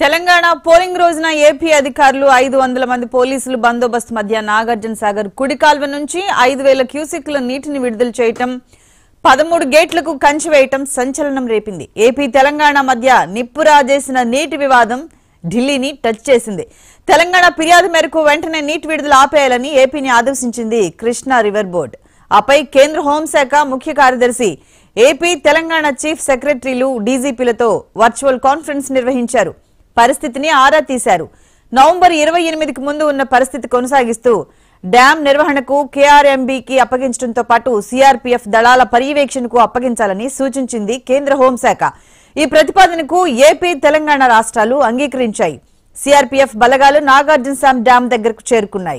Telangana polling రోజున AP అధికారులు ఐదు వందల మంది పోలీసులు బందోబస్తు మధ్య నాగార్జున సాగర్ కుడి కాల్వ నుంచి ఐదు వేల క్యూసెక్ల నీటిని విడుదల చేయటం పదమూడు గేట్లకు కంచి వేయటం సంచలనం రేపింది ఏపీ తెలంగాణ మధ్య నిప్పు రాజేసిన నీటి వివాదం ఢిల్లీని టచ్ చేసింది తెలంగాణ ఫిర్యాదు మేరకు వెంటనే నీటి విడుదల ఆపేయాలని ఏపీని ఆదేశించింది కృష్ణా రివర్ బోర్డు ఆపై కేంద్ర హోంశాఖ ముఖ్య కార్యదర్శి ఏపీ తెలంగాణ చీఫ్ సెక్రటరీలు డీజీపీలతో వర్చువల్ కాన్ఫరెన్స్ నిర్వహించారు పరిస్థితిని ఆరా తీశారు నవంబర్ ఇరవై ఎనిమిదికి ముందు ఉన్న పరిస్థితి కొనసాగిస్తూ డ్యాం నిర్వహణకు కేఆర్ఎంబీకి అప్పగించడంతో పాటు సీఆర్పీఎఫ్ దళాల పర్యవేక్షణకు అప్పగించాలని సూచించింది కేంద్ర హోంశాఖ ఈ ప్రతిపాదనకు ఏపీ తెలంగాణ రాష్ట్రాలు అంగీకరించాయి సీఆర్పీఎఫ్ బలగాలు నాగార్జున సామ్ డ్యాం దగ్గరకు చేరుకున్నాయి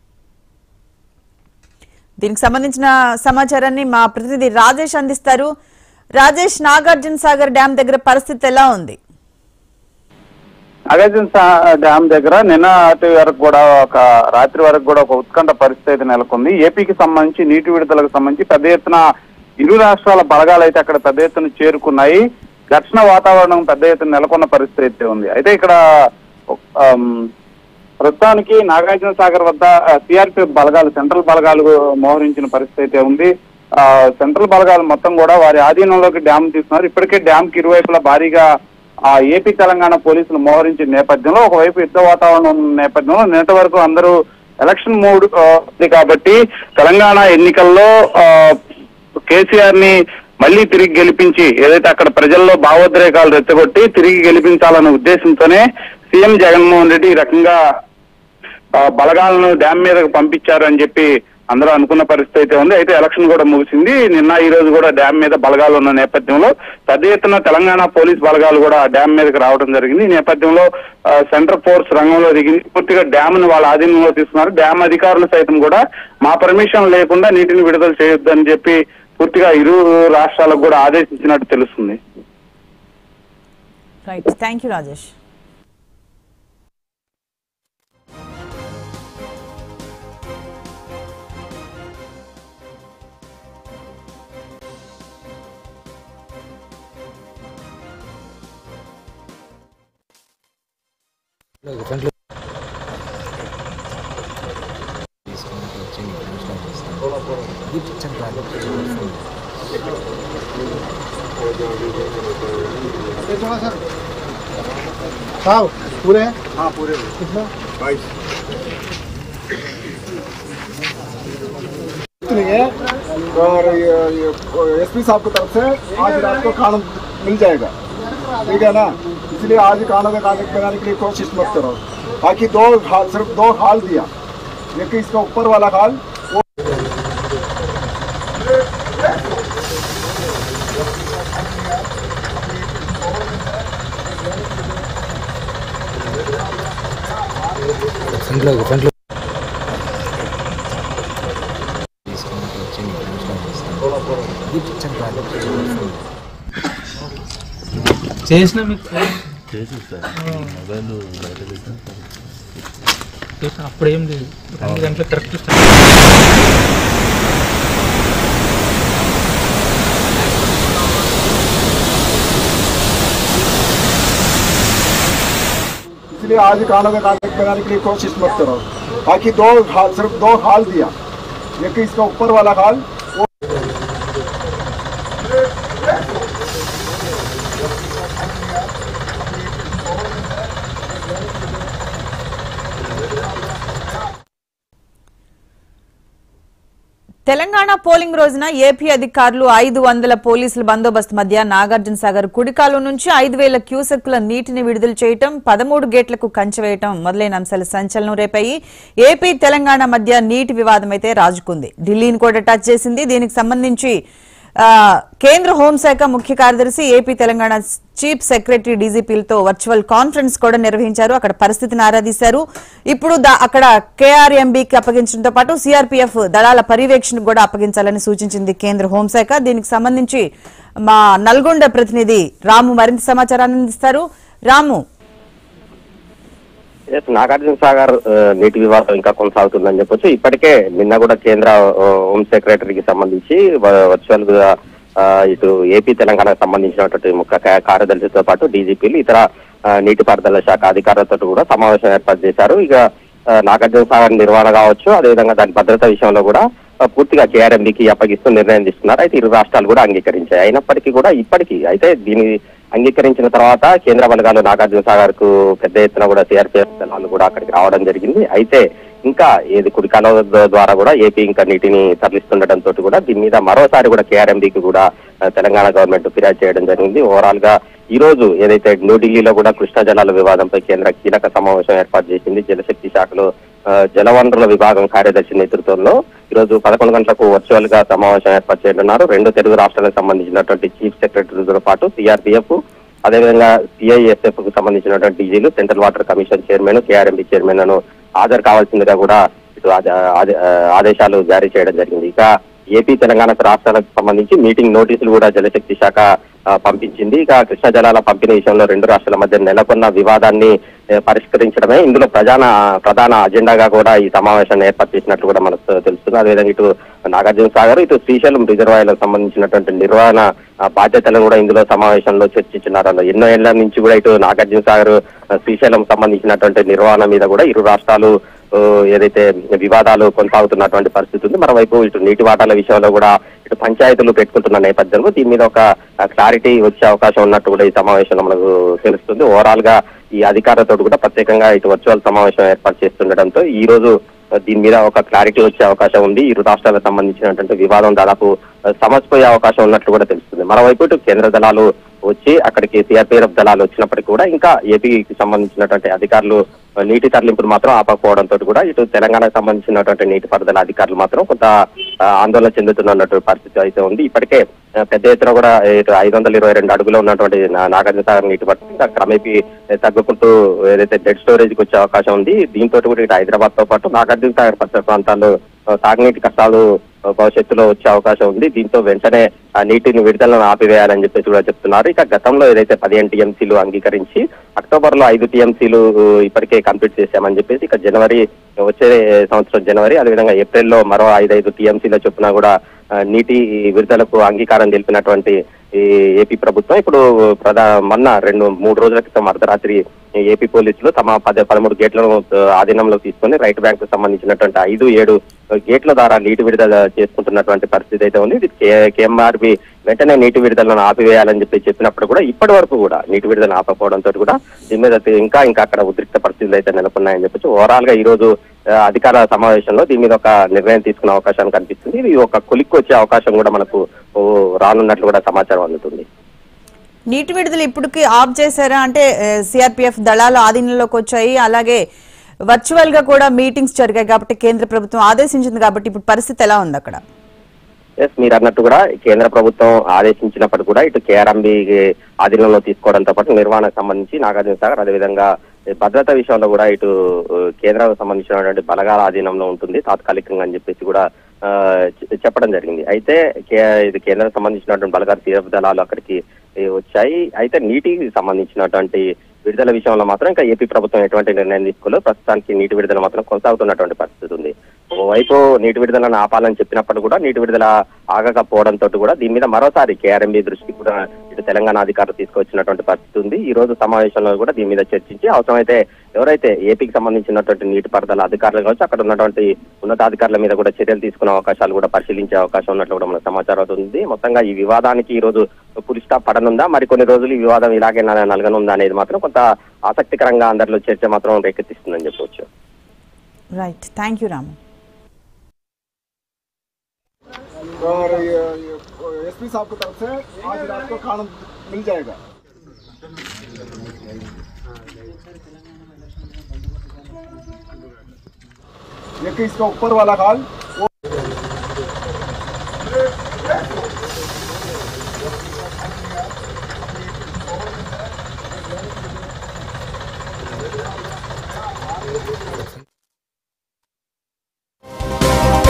దీనికి సంబంధించిన సమాచారాన్ని మా ప్రతినిధి రాజేష్ అందిస్తారు రాజేష్ నాగార్జున సాగర్ డ్యాం దగ్గర పరిస్థితి ఎలా ఉంది నాగార్జున సా- డ్యామ్ దగ్గర నిన్న రాత్రి వరకు కూడా ఒక రాత్రి వరకు కూడా ఒక ఉత్కంఠ పరిస్థితి నెలకొంది ఏపీకి సంబంధించి నీటి విడుదలకు సంబంధించి పెద్ద ఎత్తున ఇరు రాష్ట్రాల బలగాలు అయితే అక్కడ పెద్ద ఎత్తున చేరుకున్నాయి ఘర్షణ వాతావరణం పెద్ద ఎత్తున నెలకొన్న పరిస్థితి అయితే ఉంది అయితే ఇక్కడ ఆమ్, ప్రస్తుతానికి నాగార్జున సాగర్ వద్ద సిఆర్పిఎఫ్ బలగాలు సెంట్రల్ బలగాలు మోహరించిన పరిస్థితి అయితే ఉంది ఆ, సెంట్రల్ బలగాలు మొత్తం కూడా వారి ఆధీనంలోకి డ్యామ్ తీసుకున్నారు ఇప్పటికే డ్యామ్ కి ఇరువైపులా భారీగా ఆ ఏపీ తెలంగాణ పోలీసులు మోహరించిన నేపథ్యంలో ఒకవైపు యుద్ధ వాతావరణం ఉన్న నేపథ్యంలో నిన్నటి వరకు అందరూ ఎలక్షన్ మూడ్ ఆ, ఉంది కాబట్టి తెలంగాణ ఎన్నికల్లో ఆ, కేసీఆర్ ని మళ్ళీ తిరిగి గెలిపించి ఏదైతే అక్కడ ప్రజల్లో భావోద్రేకాలు రెచ్చగొట్టి తిరిగి గెలిపించాలనే ఉద్దేశంతోనే సీఎం జగన్మోహన్ రెడ్డి ఈ రకంగా ఆ, బలగాలను డ్యామ్ మీదకు పంపించారు అని చెప్పి అందరూ అనుకున్న పరిస్థితి అయితే ఉంది అయితే ఎలక్షన్ కూడా ముగిసింది నిన్న ఈ రోజు కూడా డ్యామ్ మీద బలగాలు ఉన్న నేపథ్యంలో పెద్ద ఎత్తున తెలంగాణ పోలీస్ బలగాలు కూడా డ్యామ్ మీదకి రావడం జరిగింది ఈ నేపథ్యంలో ఆ, సెంట్రల్ ఫోర్స్ రంగంలో దిగింది పూర్తిగా డ్యామ్ ను వాళ్ళ ఆధీనంలో తీసుకున్నారు డ్యామ్ అధికారులు సైతం కూడా మా పర్మిషన్ లేకుండా నీటిని విడుదల చేయొద్దని చెప్పి పూర్తిగా ఇరు రాష్ట్రాలకు కూడా ఆదేశించినట్టు తెలుస్తుంది రైట్ థ్యాంక్ యూ రాజేష్ साहब पूरे हैं हाँ पूरे कितना बाईस नहीं है और एस पी साहब की तरफ से आज रात को खाना मिल जाएगा ठीक है ना इसलिए आज खाना का खाने बनाने के लिए कोशिश मत करो बाकी दो हाल सिर्फ दो हाल दिया एक इसका ऊपर वाला हाल वो ఫ్రంట్లో ఫ్రంట్లో చేసిన మీకు అప్పుడు ఏం లేదు రెండు గంటలకు కరెక్ట్ इसलिए आज खाना का खाने बनाने के लिए कोशिश मत करो बाकी दो हाल सिर्फ दो हाल दिया एक इसका ऊपर वाला हाल वो తెలంగాణ పోలింగ్ రోజున ఏపీ అధికారులు ఐదు వందల పోలీసుల బందోబస్తు మధ్య నాగార్జున సాగర్ కుడికాలు నుంచి ఐదు వేల క్యూసెక్కుల నీటిని విడుదల చేయటం పదమూడు గేట్లకు కంచెవేయటం మొదలైన అంశాలు సంచలనం రేపాయి ఏపీ తెలంగాణ మధ్య నీటి వివాదం అయితే రాజుకుంది ఢిల్లీని కూడా టచ్ చేసింది దీనికి సంబంధించి ఆ, కేంద్ర హోంశాఖ ముఖ్య కార్యదర్శి ఏపీ తెలంగాణ చీఫ్ సెక్రటరీ డీజీపీలతో వర్చువల్ కాన్ఫరెన్స్ కూడా నిర్వహించారు అక్కడ పరిస్థితిని ఆరాధిశారు ఇప్పుడు దా- అక్కడ కేఆర్ఎంబీకి అప్పగించడంతో పాటు సిఆర్పీఎఫ్ దళాల పర్యవేక్షణకు కూడా అప్పగించాలని సూచించింది కేంద్ర హోంశాఖ దీనికి సంబంధించి మా నల్గొండ ప్రతినిధి రాము మరింత సమాచారాన్ని అందిస్తారు రాము ఎస్, నాగార్జున సాగర్ ఆ, నీటి వివాదం ఇంకా కొనసాగుతుందని చెప్పొచ్చు ఇప్పటికే నిన్న కూడా కేంద్ర ఆ, హోం సెక్రటరీకి సంబంధించి వ- వర్చువల్ గా ఆ, ఇటు ఏపీ తెలంగాణకు సంబంధించినటువంటి ముఖ్య కా- కార్యదర్శితో పాటు డీజీపీలు ఇతర ఆ, నీటిపారుదల శాఖ అధికారులతో కూడా సమావేశం ఏర్పాటు చేశారు ఇక ఆ, నాగార్జున సాగర్ నిర్వహణ కావచ్చు అదేవిధంగా దాని భద్రత విషయంలో కూడా ఆ, పూర్తిగా కేఆర్ఎంబికి అప్పగిస్తూ నిర్ణయం తీసుకున్నారు అయితే ఇరు రాష్ట్రాలు కూడా అంగీకరించాయి అయినప్పటికీ కూడా ఇప్పటికీ అయితే దీని అంగీకరించిన తర్వాత కేంద్ర బలగాలు నాగార్జున సాగర్ కు పెద్ద ఎత్తున కూడా సిఆర్పిఎఫ్ దళాలు కూడా అక్కడికి రావడం జరిగింది అయితే ఇంకా ఏది కుడికాల ద్వారా కూడా ఏపీ ఇంకా నీటిని తరలిస్తుండటంతో కూడా దీని మీద మరోసారి కూడా కేఆర్ఎంబికి కూడా ఆ, తెలంగాణ గవర్నమెంట్ ఫిర్యాదు చేయడం జరిగింది ఓవరాల్ గా ఈ రోజు ఏదైతే న్యూఢిల్లీలో కూడా కృష్ణా జలాల వివాదంపై కేంద్ర కీలక సమావేశం ఏర్పాటు చేసింది జలశక్తి శాఖలో ఆ, జలవనరుల విభాగం కార్యదర్శి నేతృత్వంలో ఈ రోజు పదకొండు గంటలకు వర్చువల్ గా సమావేశం ఏర్పాటు చేయనున్నారు రెండు తెలుగు రాష్ట్రాలకు సంబంధించినటువంటి చీఫ్ సెక్రటరీతో పాటు సిఆర్పిఎఫ్ అదేవిధంగా సిఐఎస్ఎఫ్ కు సంబంధించినటువంటి డీజీలు central water commission chairman KRMB chairman లను హాజరు కావాల్సిందిగా కూడా ఇటు ఆద- ఆద- ఆదేశాలు జారీ చేయడం జరిగింది ఇక ఏపీ తెలంగాణ రాష్ట్రాలకు సంబంధించి మీటింగ్ నోటీసులు కూడా జలశక్తి శాఖ ఆ, పంపించింది ఇక కృష్ణా జలాల పంపిణీ విషయంలో రెండు రాష్ట్రాల మధ్య నెలకొన్న వివాదాన్ని ఏ, పరిష్కరించడమే ఇందులో ప్రధాన ప్రధాన అజెండాగా కూడా ఈ సమావేశాన్ని ఏర్పాటు చేసినట్లు కూడా మనకు తెలుస్తుంది అదేవిధంగా ఇటు నాగార్జున సాగర్ ఇటు శ్రీశైలం రిజర్వాయర్లకు సంబంధించినటువంటి నిర్వహణ ఆ, బాధ్యతలను కూడా ఇందులో సమావేశంలో చర్చించినారు అలా ఎన్నో ఏళ్ల నుంచి కూడా ఇటు నాగార్జున సాగర్ ఆ, శ్రీశైలం సంబంధించినటువంటి నిర్వహణ మీద కూడా ఇరు రాష్ట్రాలు ఆ, ఏదైతే వివాదాలు కొనసాగుతున్నటువంటి పరిస్థితి ఉంది మరోవైపు ఇటు నీటి వాటాల విషయంలో కూడా ఇటు పంచాయతీలు పెట్టుకుంటున్న నేపథ్యంలో దీని మీద ఒక క్లారిటీ వచ్చే అవకాశం ఉన్నట్టు కూడా ఈ సమావేశంలో మనకు తెలుస్తుంది ఓవరాల్ గా ఈ అధికారులతో కూడా ప్రత్యేకంగా ఇటు వర్చువల్ సమావేశం ఏర్పాటు చేస్తుండటంతో ఈ రోజు ఆ, దీని మీద ఒక క్లారిటీ వచ్చే అవకాశం ఉంది ఇరు రాష్ట్రాలకు సంబంధించినటువంటి వివాదం దాదాపు ఆ, సమసిపోయే అవకాశం ఉన్నట్లు కూడా తెలుస్తుంది మరోవైపు ఇటు కేంద్ర దళాలు వచ్చి అక్కడికి సిఆర్పిఎఫ్ దళాలు వచ్చినప్పటికీ కూడా ఇంకా ఏపీకి సంబంధించినటువంటి అధికారులు ఆ, నీటి తరలింపులు మాత్రం ఆపకపోవడంతో కూడా ఇటు తెలంగాణకు సంబంధించినటువంటి నీటి పారుదల అధికారులు మాత్రం కొంత ఆ, ఆందోళన చెందుతున్నటువంటి పరిస్థితి అయితే ఉంది ఇప్పటికే ఆ, పెద్ద ఎత్తున కూడా ఇటు ఐదు వందల ఇరవై రెండు అడుగులో ఉన్నటువంటి నా- నాగార్జున సాగర్ నీటి పట్టు ఇంకా క్రమేపీ తగ్గుకుంటూ ఏదైతే డెడ్ స్టోరేజ్ కి వచ్చే అవకాశం ఉంది దీంతో కూడా ఇటు హైదరాబాద్ తో పాటు నాగార్జున సాగర్ పరిసర ప్రాంతాల్లో ఆ, తాగునీటి కష్టాలు ఆ, భవిష్యత్తులో వచ్చే అవకాశం ఉంది దీంతో వెంటనే ఆ నీటిని విడుదలను ఆపివేయాలని చెప్పేసి కూడా చెప్తున్నారు ఇక గతంలో ఏదైతే పదిహేను టీఎంసీలు అంగీకరించి అక్టోబర్ లో ఐదు టీఎంసీలు ఇప్పటికే కంప్లీట్ చేశామని చెప్పేసి ఇక జనవరి వచ్చే సంవత్సరం జనవరి అదేవిధంగా ఏప్రిల్లో మరో ఐదైదు టీఎంసీల చొప్పున కూడా ఆ, నీటి విడుదలకు అంగీకారం తెలిపినటువంటి ఈ ఏపీ ప్రభుత్వం ఇప్పుడు ప్రధా మొన్న రెండు మూడు రోజుల క్రితం అర్ధరాత్రి ఏపీ పోలీసులు తమ పద పదమూడు గేట్లను ఆ, ఆధీనంలో తీసుకొని రైట్ బ్యాంక్ కు సంబంధించినటువంటి ఐదు ఏడు గేట్ల ద్వారా నీటి విడుదల చేసుకుంటున్నటువంటి పరిస్థితి అయితే ఉంది ఇది కేఎంఆర్బి వెంటనే నీటి విడుదలను ఆపివేయాలని చెప్పి చెప్పినప్పుడు కూడా ఇప్పటి వరకు కూడా నీటి విడుదల ఆపకపోవడంతో కూడా దీని మీద ఇంకా ఇంకా అక్కడ ఉద్రిక్త పరిస్థితులు అయితే నెలకొన్నాయని చెప్పొచ్చు ఓవరాల్ గా ఈ రోజు ఆ, అధికార సమావేశంలో దీని మీద ఒక నిర్ణయం తీసుకునే అవకాశం కనిపిస్తుంది ఇది ఒక కొలిక్కి వచ్చే అవకాశం కూడా మనకు ఓ, రానున్నట్లు కూడా సమాచారం అందుతుంది నీటి విడుదల ఇప్పటికి ఆఫ్ చేశారా అంటే సిఆర్పిఎఫ్ దళాలు ఆధీనంలోకి వచ్చాయి అలాగే వర్చువల్ గా కూడా మీటింగ్స్ జరిగాయి కాబట్టి కేంద్ర ప్రభుత్వం ఆదేశించింది కాబట్టి ఇప్పుడు పరిస్థితి ఎలా ఉంది అక్కడ ఎస్ మీరు అన్నట్టు కూడా కేంద్ర ప్రభుత్వం ఆదేశించినప్పుడు కూడా ఇటు కేఆర్ఎంబి ఆధీనంలో తీసుకోవడంతో పాటు నిర్వహణకు సంబంధించి నాగార్జున సాగర్ అదేవిధంగా ఈ భద్రత విషయంలో కూడా ఇటు ఆ, కేంద్రానికి సంబంధించినటువంటి బలగాల ఆధీనంలో ఉంటుంది తాత్కాలికంగా అని చెప్పేసి కూడా ఆ, చె- చెప్పడం జరిగింది అయితే కే- ఇది కేంద్రానికి సంబంధించినటువంటి బలగాల తీరపు దళాలు అక్కడికి ఈ, వచ్చాయి అయితే నీటికి సంబంధించినటువంటి విడుదల విషయంలో మాత్రం ఇంకా ఏపీ ప్రభుత్వం ఎటువంటి నిర్ణయం తీసుకోలేదు ప్రస్తుతానికి నీటి విడుదల మాత్రం కొనసాగుతున్నటువంటి పరిస్థితి ఉంది ఓవైపు నీటి విడుదలను ఆపాలని చెప్పినప్పుడు కూడా నీటి విడుదల ఆగకపోవడంతో కూడా దీని మీద మరోసారి కేఆర్ఎంబి దృష్టికి కూడా ఇటు తెలంగాణ అధికారులు తీసుకొచ్చినటువంటి పరిస్థితి ఉంది ఈ రోజు సమావేశంలో కూడా దీని మీద చర్చించి అవసరమైతే ఎవరైతే ఏపీకి సంబంధించినటువంటి నీటి పారుదల అధికారులు కావచ్చు అక్కడ ఉన్నటువంటి ఉన్నతాధికారుల మీద కూడా చర్యలు తీసుకునే అవకాశాలు కూడా పరిశీలించే అవకాశం ఉన్నట్లు కూడా మనకు సమాచారం అవుతుంది మొత్తంగా ఈ వివాదానికి ఈ రోజు పులి స్టాప్ పడనుందా మరి కొన్ని రోజులు ఈ వివాదం ఇలాగే న- నలగనుందా అనేది మాత్రం కొంత ఆసక్తికరంగా అందరిలో చర్చ మాత్రం రేకెత్తిస్తుందని చెప్పవచ్చు రైట్ థ్యాంక్ యూ రాము और ये एस पी साहब की तरफ से आज रात को खाना मिल जाएगा एक इसका ऊपर वाला खाल